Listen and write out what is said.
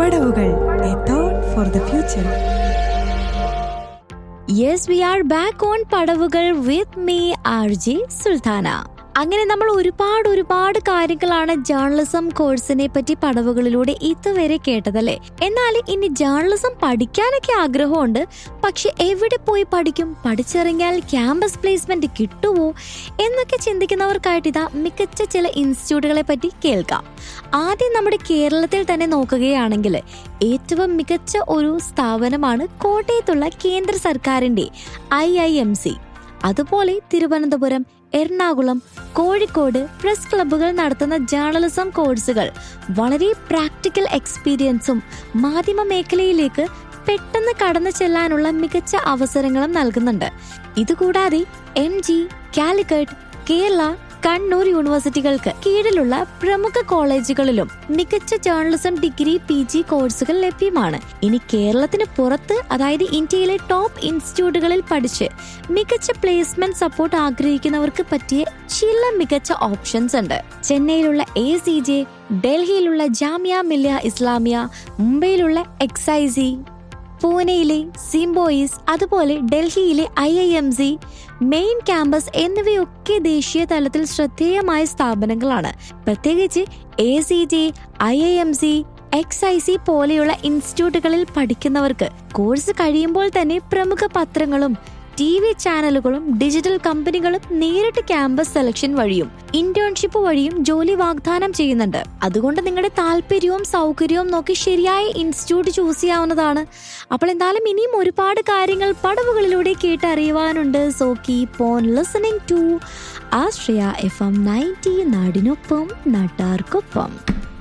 പടവുകൾ a thought for the future yes we are back on Padavukal with me R G Sulthana അങ്ങനെ നമ്മൾ ഒരുപാട് ഒരുപാട് കാര്യങ്ങളാണ് ജേർണലിസം കോഴ്സിനെ പറ്റി പടവുകളിലൂടെ ഇതുവരെ കേട്ടതല്ലേ എന്നാൽ ഇനി ജേർണലിസം പഠിക്കാനൊക്കെ ആഗ്രഹമുണ്ട് പക്ഷെ എവിടെ പോയി പഠിക്കും പഠിച്ചിറങ്ങിയാൽ ക്യാമ്പസ് പ്ലേസ്മെന്റ് കിട്ടുമോ എന്നൊക്കെ ചിന്തിക്കുന്നവർക്കായിട്ട് ഇതാ മികച്ച ചില ഇൻസ്റ്റിറ്റ്യൂട്ടുകളെ പറ്റി കേൾക്കാം ആദ്യം നമ്മുടെ കേരളത്തിൽ തന്നെ നോക്കുകയാണെങ്കിൽ ഏറ്റവും മികച്ച ഒരു സ്ഥാപനമാണ് കോട്ടയത്തുള്ള കേന്ദ്ര സർക്കാരിന്റെ ഐ ഐ എം സി അതുപോലെ തിരുവനന്തപുരം എറണാകുളം കോഴിക്കോട് പ്രസ് ക്ലബ്ബുകൾ നടത്തുന്ന ജേർണലിസം കോഴ്സുകൾ വളരെ പ്രാക്ടിക്കൽ എക്സ്പീരിയൻസും മാധ്യമ മേഖലയിലേക്ക് പെട്ടെന്ന് കടന്നു ചെല്ലാനുള്ള മികച്ച അവസരങ്ങളും നൽകുന്നുണ്ട് ഇതുകൂടാതെ എം ജി കാലിക്കറ്റ് കേരള കണ്ണൂർ യൂണിവേഴ്സിറ്റികൾക്ക് കീഴിലുള്ള പ്രമുഖ കോളേജുകളിലും മികച്ച ജേർണലിസം ഡിഗ്രി പി ജി കോഴ്സുകൾ ലഭ്യമാണ് ഇനി കേരളത്തിന് പുറത്ത് അതായത് ഇന്ത്യയിലെ ടോപ്പ് ഇൻസ്റ്റിറ്റ്യൂട്ടുകളിൽ പഠിച്ച് മികച്ച പ്ലേസ്മെന്റ് സപ്പോർട്ട് ആഗ്രഹിക്കുന്നവർക്ക് പറ്റിയ ചില മികച്ച ഓപ്ഷൻസ് ഉണ്ട് ചെന്നൈയിലുള്ള എ സി ജെ ഡൽഹിയിലുള്ള ജാമിയ മില്ലിയ ഇസ്ലാമിയ മുംബൈയിലുള്ള എക്സൈസി പൂനെയിലെ സിംബോയിസ് അതുപോലെ ഡൽഹിയിലെ I I M C main campus എന്നിവയൊക്കെ ദേശീയ തലത്തിൽ ശ്രദ്ധേയമായ സ്ഥാപനങ്ങളാണ് പ്രത്യേകിച്ച് A C J I I M C X I C പോലെയുള്ള ഇൻസ്റ്റിറ്റ്യൂട്ടുകളിൽ പഠിക്കുന്നവർക്ക് കോഴ്സ് കഴിയുമ്പോൾ തന്നെ പ്രമുഖ പത്രങ്ങളും ടി വി ചാനലുകളും ഡിജിറ്റൽ കമ്പനികളും നേരിട്ട് ക്യാമ്പസ് സെലക്ഷൻ വഴിയും ഇന്റേൺഷിപ്പ് വഴിയും ജോലി വാഗ്ദാനം ചെയ്യുന്നുണ്ട് അതുകൊണ്ട് നിങ്ങളുടെ താല്പര്യവും സൗകര്യവും നോക്കി ശരിയായ ഇൻസ്റ്റിറ്റ്യൂട്ട് ചൂസ് ചെയ്യാവുന്നതാണ് അപ്പോൾ എന്തായാലും ഇനിയും ഒരുപാട് കാര്യങ്ങൾ പടവുകളിലൂടെ കേട്ടറിയുവാനുണ്ട് so keep on listening to Asraya F M ninety നാടിനൊപ്പം നാട്ടാർക്കൊപ്പം